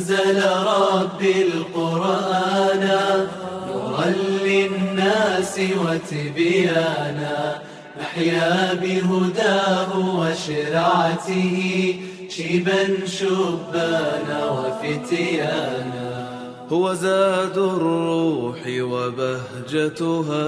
أنزل ربي القرآن نورا للناس وتبيانا نحيا بهداه وشرعته شيبا شبانا وفتيانا هو زاد الروح وبهجتها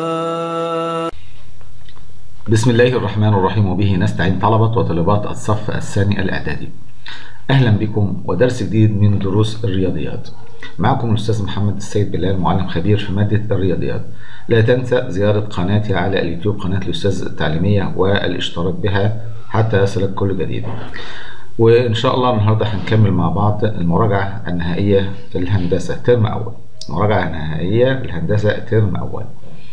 بسم الله الرحمن الرحيم وبه نستعين طلبة وطالبات الصف الثاني الإعدادي أهلا بكم ودرس جديد من دروس الرياضيات معكم الأستاذ محمد السيد بلال معلم خبير في مادة الرياضيات لا تنسى زيارة قناتي على اليوتيوب قناة الأستاذ التعليمية والاشتراك بها حتى يصلك كل جديد وإن شاء الله النهاردة هنكمل مع بعض المراجعة النهائية في الهندسة ترم أول مراجعة نهائية في الهندسة ترم أول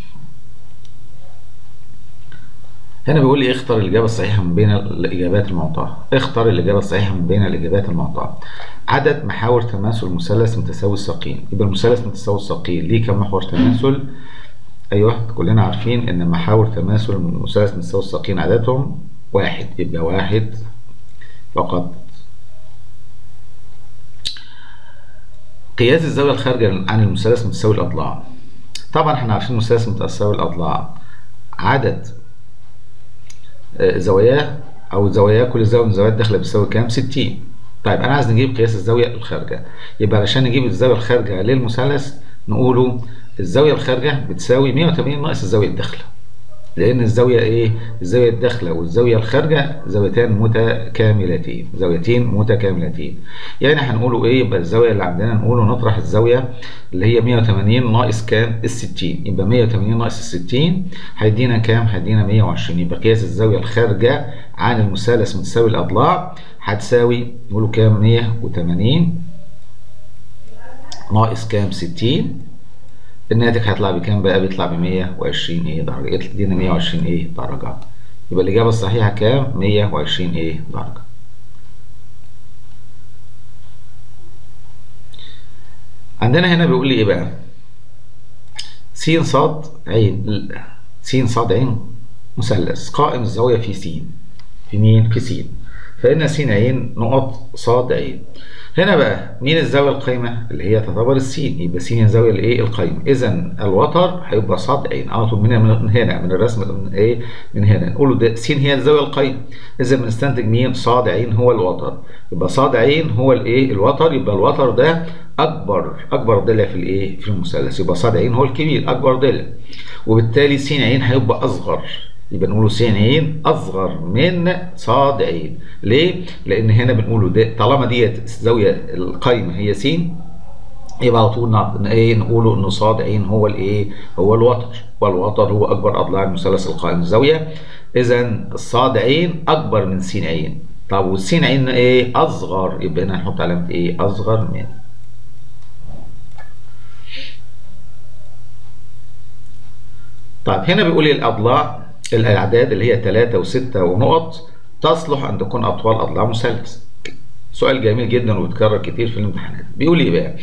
هنا بيقول لي اختر الإجابة الصحيحة من بين الإجابات المعطاة اختر الإجابة الصحيحة من بين الإجابات المعطاة عدد محاور تماثل مثلث متساوي الساقين يبقى المثلث متساوي الساقين ليه كم محور تماثل أيوه كلنا عارفين إن محاور تماثل المثلث متساوي الساقين عددهم واحد يبقى واحد فقط قياس الزاوية الخارجة عن المثلث متساوي الأضلاع طبعا احنا عارفين المثلث متساوي الأضلاع عدد زواياه او زوايا كل زاويه من الزوايا الداخله بتساوي كام 60 طيب انا عايز نجيب قياس الزاويه الخارجه يبقى علشان نجيب الزاويه الخارجه للمثلث نقوله الزاويه الخارجه بتساوي 180 ناقص الزاويه الداخله لان الزاويه ايه الزاويه الداخله والزاويه الخارجه زاويتان متكاملتين زاويتين متكاملتين يعني هنقوله ايه يبقى الزاويه اللي عندنا نقوله نطرح الزاويه اللي هي 180 ناقص كام ال 60 يبقى 180 ناقص ال 60 هيدينا كام هيدينا 120 يبقى قياس الزاويه الخارجه عن المثلث متساوي الاضلاع هتساوي نقوله كام 180 ناقص كام 60 الناتج هيطلع بكام بقى بيطلع ب 120 ايه درجه يدينا 120 ايه درجه يبقى الاجابه الصحيحه كام 120 ايه درجه عندنا هنا بيقول لي ايه بقى س ص عين س ص عين مثلث قائم الزاويه في س في مين في س فإن س عين نقط ص عين هنا بقى مين الزاويه القايمه اللي هي تعتبر السين يبقى س الزاويه الايه القايمه اذا الوتر هيبقى ص عين على طول من هنا من الرسم من ايه من هنا نقول ده س هي الزاويه القايمه اذا بنستنتج مين ص عين هو الوتر يبقى ص عين هو الايه الوتر يبقى الوتر ده اكبر اكبر ضلع في الايه في المثلث يبقى ص عين هو الكبير اكبر ضلع وبالتالي س عين هيبقى اصغر يبقى نقوله س عين اصغر من ص عين ليه لان هنا بنقوله ده طالما ديت الزاويه القايمه هي س يبقى على طول ايه نقوله ان ص عين هو الايه هو الوتر والوتر هو اكبر اضلاع المثلث القائم الزاويه اذا الصاد عين اكبر من س عين طب والسين عين ايه اصغر يبقى هنا هنحط علامه ايه اصغر من طيب هنا بيقول لي الاضلاع الاعداد اللي هي 3 و6 ونقط تصلح ان تكون اطوال اضلاع مثلث سؤال جميل جدا وبيتكرر كتير في الامتحانات بيقول ايه بقى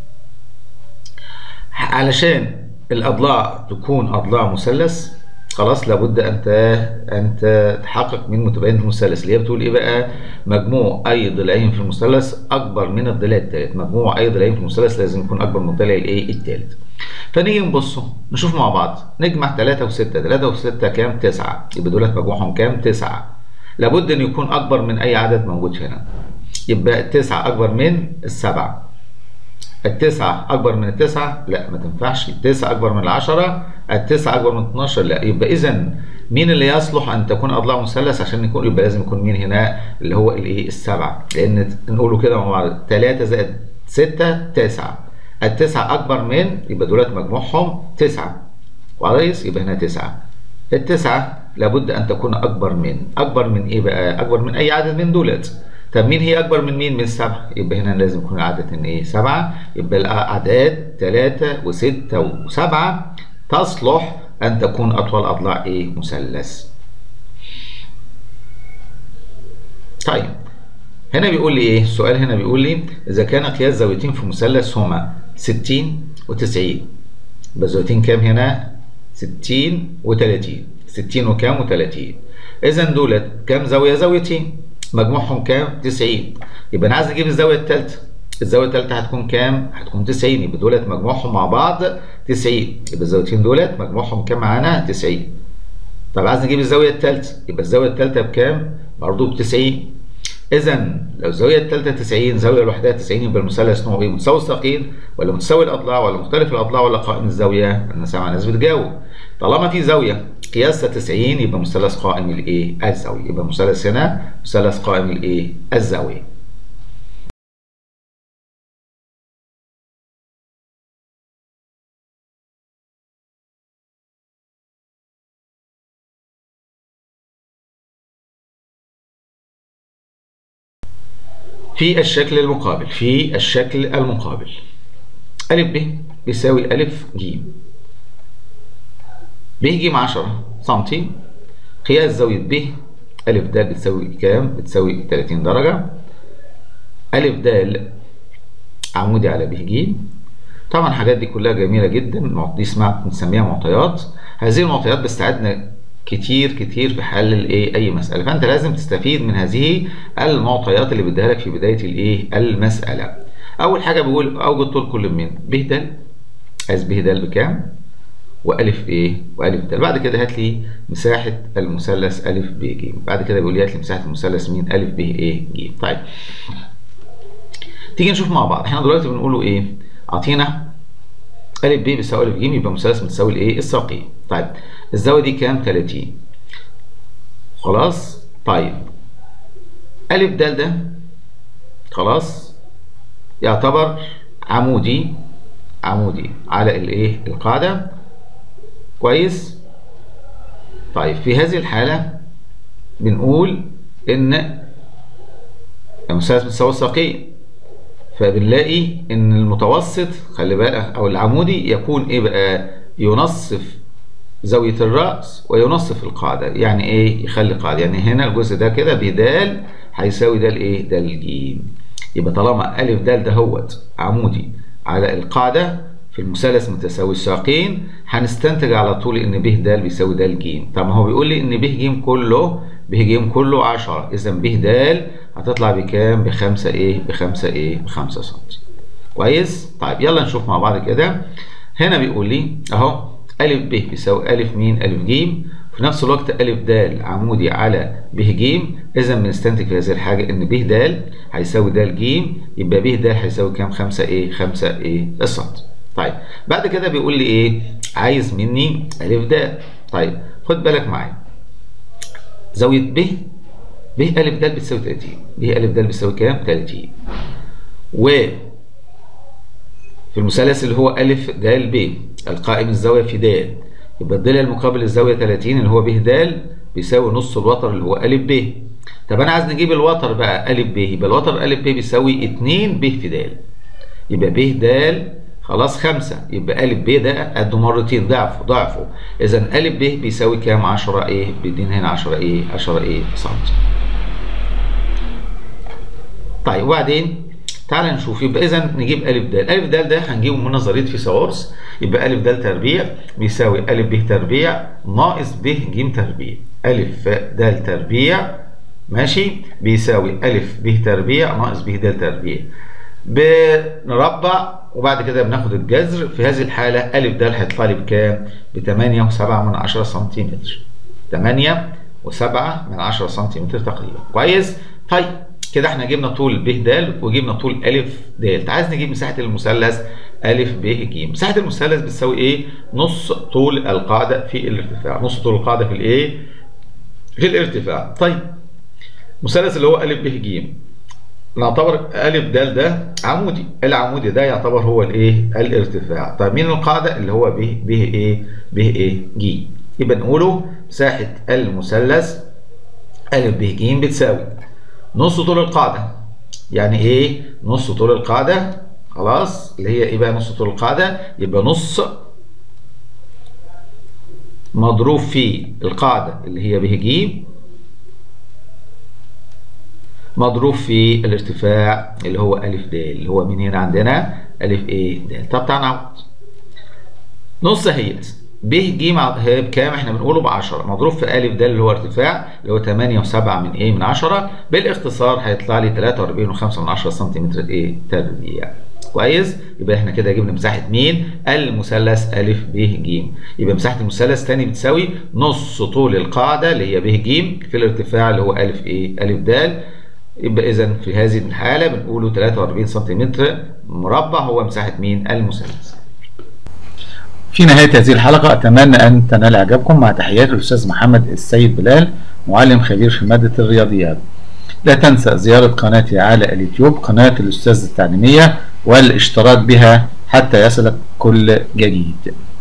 علشان الاضلاع تكون اضلاع مثلث خلاص لابد انت انت تحقق من متباين المثلث اللي هي بتقول ايه بقى مجموع اي ضلعين في المثلث اكبر من الضلع الثالث مجموع اي ضلعين في المثلث لازم يكون اكبر من الضلع الايه الثالث فنيجي نبصوا نشوف مع بعض نجمع 3 و6 3 و6 كام 9 يبقى دولت مجموعهم كام 9 لابد ان يكون اكبر من اي عدد موجود هنا يبقى التسعة اكبر من السبعة التسعة اكبر من التسعة لا ما تنفعش التسعة اكبر من العشرة التسعة اكبر من 12 لا يبقى اذا مين اللي يصلح ان تكون اضلاع مثلث عشان يكون يبقى لازم يكون مين هنا اللي هو الايه السبعة لان نقوله كده مع بعض 3 زائد 6 9 التسعة أكبر من يبقى دولت مجموعهم تسعة كويس يبقى هنا تسعة التسعة لابد أن تكون أكبر من أكبر من إيه بقى؟ أكبر من أي عدد من دولت طب مين هي أكبر من مين؟ من سبعة يبقى هنا لازم يكون العدد إن إيه؟ سبعة يبقى الأعداد ثلاثة وستة وسبعة تصلح أن تكون أطول أضلاع إيه؟ مثلث طيب هنا بيقول لي ايه السؤال هنا بيقول لي اذا كان قياس زاويتين في مثلث هما 60 و90 يبقى زاويتين كام هنا 60 و30 60 وكام و30 اذا دولت كام زاويه زاويتين مجموعهم كام 90 يبقى انا عايز اجيب الزاويه الثالثه الزاويه الثالثه هتكون كام هتكون 90 يبقى دولت مجموعهم مع بعض 90 يبقى الزاويتين دولت مجموعهم كام معانا 90 طب عايز نجيب الزاويه الثالثه يبقى الزاويه الثالثه بكام برضه ب 90 اذا لو الزاويه الثالثه 90 زاويه لوحدها 90 يبقى المثلث نوعه ايه متساوي الساقين ولا متساوي الاضلاع ولا مختلف الاضلاع ولا قائم الزاويه انا سامع ناس بتجاوب طالما في زاويه قياسها 90 يبقى مثلث قائم الايه الزاويه يبقى مثلث هنا مثلث قائم الايه الزاويه في الشكل المقابل في الشكل المقابل أ ب بيساوي أ ج ب ج 10 سم قياس زاوية ب أ د بتساوي كام؟ بتساوي 30 درجة أ د عمودي على ب ج طبعا الحاجات دي كلها جميلة جدا دي اسمها بنسميها معطيات هذه المعطيات بتساعدنا كتير كتير في حل الايه اي مساله فانت لازم تستفيد من هذه المعطيات اللي بديها لك في بدايه الايه المساله اول حاجه بيقول اوجد طول كل من ب د عايز ب د بكام والف ايه والف د بعد كده هات لي مساحه المثلث الف ب ج بعد كده بيقول لي هات لي مساحه المثلث مين الف ب ايه ج طيب تيجي نشوف مع بعض احنا دلوقتي بنقوله ايه اعطينا ا ب بيساوي ا ج يبقى مثلث متساوي الايه الساقين طيب الزاويه دي كام 30 خلاص طيب ا د ده خلاص يعتبر عمودي عمودي على الايه القاعده كويس طيب في هذه الحاله بنقول ان المثلث متساوي الساقين فبنلاقي ان المتوسط خلي بالك او العمودي يكون ايه بقى ينصف زاويه الراس وينصف القاعده يعني ايه يخلي قاعده يعني هنا الجزء ده كده بدال هيساوي ده الايه ده الجيم يبقى طالما الف د دهوت عمودي على القاعده في المثلث متساوي الساقين هنستنتج على طول ان ب د بيساوي د ج طب ما هو بيقول لي ان ب ج كله ب ج كله 10 اذا ب د هتطلع بكام ب 5 ايه ب 5 ايه ب 5 سم كويس طيب يلا نشوف مع بعض كده هنا بيقول لي اهو ا ب بيساوي ا مين ا ج في نفس الوقت ا د عمودي على ب ج اذا بنستنتج في هذه الحاجه ان ب د هيساوي د ج يبقى ب د هيساوي كام 5 ايه 5 ايه سم طيب بعد كده بيقول لي ايه عايز مني ا د طيب خد بالك معايا زاويه ب ب ا د بتساوي 30 ب ا د بتساوي كام 30 و في المثلث اللي هو ا د ب القائم الزاويه في د يبقى الضلع المقابل للزاويه 30 اللي هو ب د بيساوي نص الوتر اللي هو ا ب طب انا عايز نجيب الوتر بقى ا ب يبقى الوتر ا ب بيساوي 2 ب في د يبقى ب د خلاص 5 يبقى ا ب ده قده مرتين ضعفه ضعفه اذا ا ب بيساوي كام 10 ايه بيدينا هنا 10 ايه 10 ايه سم طيب وبعدين تعال نشوف يبقى اذا نجيب ا د ا د ده هنجيبه من نظريه فيثاغورس يبقى ا د تربيع بيساوي ا ب تربيع ناقص ب ج تربيع ا د تربيع ماشي بيساوي ا ب تربيع ناقص ب د تربيع بنربع وبعد كده بناخد الجذر في هذه الحاله ا د هيطلع لي بكام؟ ب 8 و7 من 10 سنتيمتر 8 و7 من 10 سنتيمتر تقريبا كويس؟ طيب كده احنا جبنا طول ب د وجبنا طول ا د عايز نجيب مساحه المثلث ا ب ج مساحه المثلث بتساوي ايه نص طول القاعده في الارتفاع نص طول القاعده في الايه في الارتفاع طيب المثلث اللي هو ا ب ج نعتبر ا د ده عمودي العمودي ده يعتبر هو الايه الارتفاع طيب مين القاعده اللي هو ب ب ايه ب ايه ج يبقى نقوله مساحه المثلث ا ب ج بتساوي نص طول القاعدة يعني ايه نص طول القاعدة خلاص اللي هي ايه بقى نص طول القاعدة يبقى نص مضروب في القاعدة اللي هي ب ج مضروب في الارتفاع اللي هو أ د اللي هو من هنا عندنا أ ايه د طب تعالى نعوض نص اهيت ب ج هي بكام احنا بنقوله ب 10 مضروب في ا د اللي هو ارتفاع اللي هو 8 و7 من ايه من 10 بالاختصار هيطلع لي 43.5 من 10 سنتيمتر ايه تربيع كويس يبقى احنا كده جبنا مساحه مين المثلث ا ب ج يبقى مساحه المثلث تاني بتساوي نص طول القاعده اللي هي ب ج في الارتفاع اللي هو ا ايه ا د يبقى اذا في هذه الحاله بنقوله 43 سنتيمتر مربع هو مساحه مين المثلث في نهاية هذه الحلقة أتمنى أن تنال إعجابكم مع تحيات الأستاذ محمد السيد بلال معلم خبير في مادة الرياضيات لا تنسى زيارة قناتي على اليوتيوب قناة الأستاذ التعليمية والاشتراك بها حتى يصلك كل جديد